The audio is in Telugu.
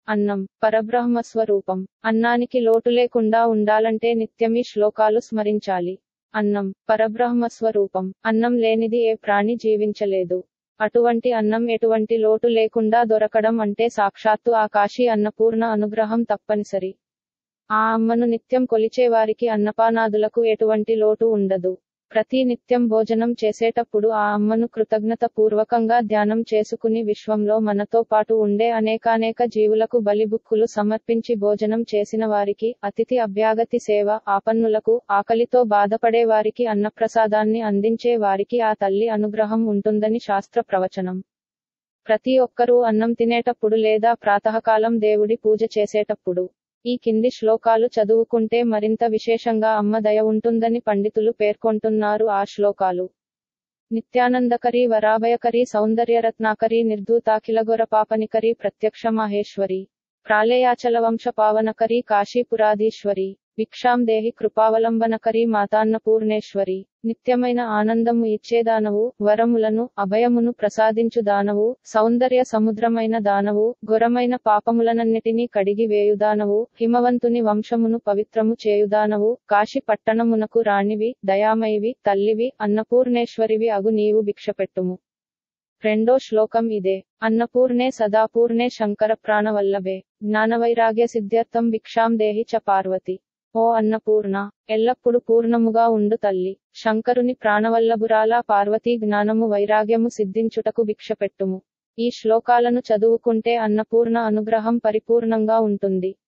అన్నం పరబ్రహ్మ స్వరూపం అన్నానికి లోటు లేకుండా ఉండాలంటే నిత్యమీ శ్లోకాలు స్మరించాలి అన్నం పరబ్రహ్మ స్వరూపం అన్నం లేనిది ఏ ప్రాణి జీవించలేదు అటువంటి అన్నం ఎటువంటి లోటు లేకుండా దొరకడం అంటే సాక్షాత్తు ఆ కాశీ అన్నపూర్ణ అనుగ్రహం తప్పనిసరి ఆ అమ్మను నిత్యం కొలిచేవారికి అన్నపానాదులకు ఎటువంటి లోటు ఉండదు ప్రతి నిత్యం భోజనం చేసేటప్పుడు ఆ అమ్మను కృతజ్ఞత పూర్వకంగా ధ్యానం చేసుకుని విశ్వంలో మనతో పాటు ఉండే అనేకానేక జీవులకు బలిబుక్కులు సమర్పించి భోజనం చేసిన వారికి అతిథి అభ్యాగతి సేవ ఆపన్నులకు ఆకలితో బాధపడే వారికి అన్నప్రసాదాన్ని అందించే వారికి ఆ తల్లి అనుగ్రహం ఉంటుందని శాస్త్ర ప్రవచనం ప్రతి ఒక్కరూ అన్నం తినేటప్పుడు లేదా ప్రాతకాలం దేవుడి పూజ చేసేటప్పుడు ఈ కింది శ్లోకాలు చదువుకుంటే మరింత విశేషంగా అమ్మ దయ ఉంటుందని పండితులు పేర్కొంటున్నారు ఆ శ్లోకాలు నిత్యానందకరి వరాభయకరి సౌందర్యరత్నాకరి నిర్ధూతాఖిలగొర పాపనికరి ప్రత్యక్ష మహేశ్వరి ప్రాళయాచల వంశ పావనకరి కాశీపురాధీశ్వరి భిక్షాం దేహి కృపావలంబనకరి మాతాన్నపూర్ణేశ్వరి నిత్యమైన ఆనందము ఇచ్చేదానవు వరములను అభయమును ప్రసాదించు దానవు సౌందర్య సముద్రమైన దానవు ఘోరమైన పాపములనన్నిటినీ కడిగి వేయుదానవు హిమవంతుని వంశమును పవిత్రము చేయుదానవు కాశీ పట్టణమునకు రాణివి దయామయివి తల్లివి అన్నపూర్ణేశ్వరివి అగు నీవు భిక్షపెట్టుము రెండో శ్లోకం ఇదే అన్నపూర్ణే సదాపూర్ణే శంకర ప్రాణవల్లభే జ్ఞానవైరాగ్య సిద్ధ్యర్థం భిక్షాం దేహి చ పార్వతి ఓ అన్నపూర్ణ ఎల్లప్పుడు పూర్ణముగా ఉండు తల్లి శంకరుని ప్రాణవల్లభురాల పార్వతీ జ్ఞానము వైరాగ్యము సిద్ధించుటకు భిక్షపెట్టుము ఈ శ్లోకాలను చదువుకుంటే అన్నపూర్ణ అనుగ్రహం పరిపూర్ణంగా ఉంటుంది